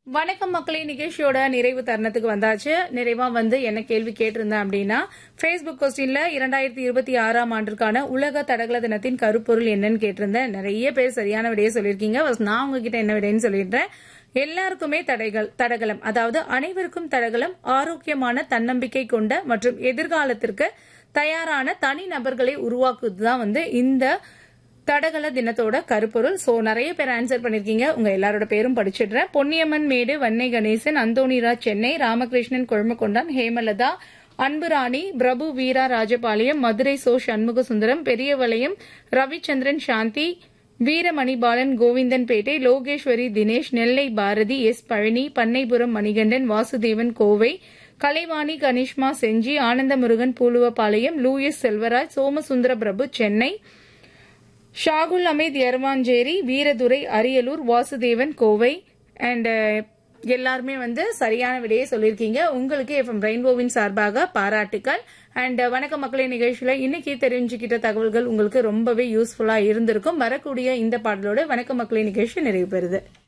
வணக்கம் மக்களே நிகழ்ச்சியோட நிறைவு தருணத்துக்கு வந்தாச்சு நிறைவா வந்து என்ன கேள்வி கேட்டிருந்தேன் அப்படின்னா ஃபேஸ்புக் கொஸ்டின்ல இரண்டாயிரத்தி இருபத்தி ஆறாம் ஆண்டிற்கான உலக தடகள தினத்தின் கருப்பொருள் என்னன்னு கேட்டிருந்தேன் நிறைய பேர் சரியான விடையை சொல்லியிருக்கீங்க First நான் உங்ககிட்ட என்ன விடைன்னு சொல்லிடுறேன் எல்லாருக்குமே தடைகள் தடகளம் அதாவது அனைவருக்கும் தடகளம் ஆரோக்கியமான தன்னம்பிக்கை கொண்ட மற்றும் எதிர்காலத்திற்கு தயாரான தனி நபர்களை உருவாக்குவதுதான் வந்து இந்த தடகள தினத்தோட கருப்பொருள் சோ நிறைய பேர் ஆன்சர் பண்ணிருக்கீங்க உங்க எல்லாரோட பேரும் படிச்சிடுறேன் Ponniamman Medu Vannai Ganesan Anthonyraj Chennai Ramakrishnan Kozhumakkondan Hemalatha Anburani Prabhu Veera Rajapalayam Madurai Cho Shanmuga Sundaram Periyavalayam Ravichandran Shanthi Veeramanibalan Govindanpettai Logeswari Dinesh Nellai Bharathi S Palani Pannaipuram Manikandan Vasudevan Kovai Kalaivani Kanishma Senji Anandamurugan Poolavapalayam Louis Selvaraj Somasundara Prabhu Chennai Shahul Ameeth Ervancheri Veeradurai Ariyalur Vasudevan Kovai and எல்லாருமே வந்து சரியான விடையை சொல்லியிருக்கீங்க உங்களுக்கு எஃப்எம் ரெயின்போவின் சார்பாக பாராட்டுக்கள் அண்ட் வணக்க மக்களே நிகழ்ச்சியில இன்னைக்கு தெரிஞ்சுக்கிட்ட தகவல்கள் உங்களுக்கு ரொம்பவே யூஸ்ஃபுல்லா இருந்திருக்கும் வரக்கூடிய இந்த பாடலோட வணக்க மக்களே நிகழ்ச்சி நிறைவு பெறுது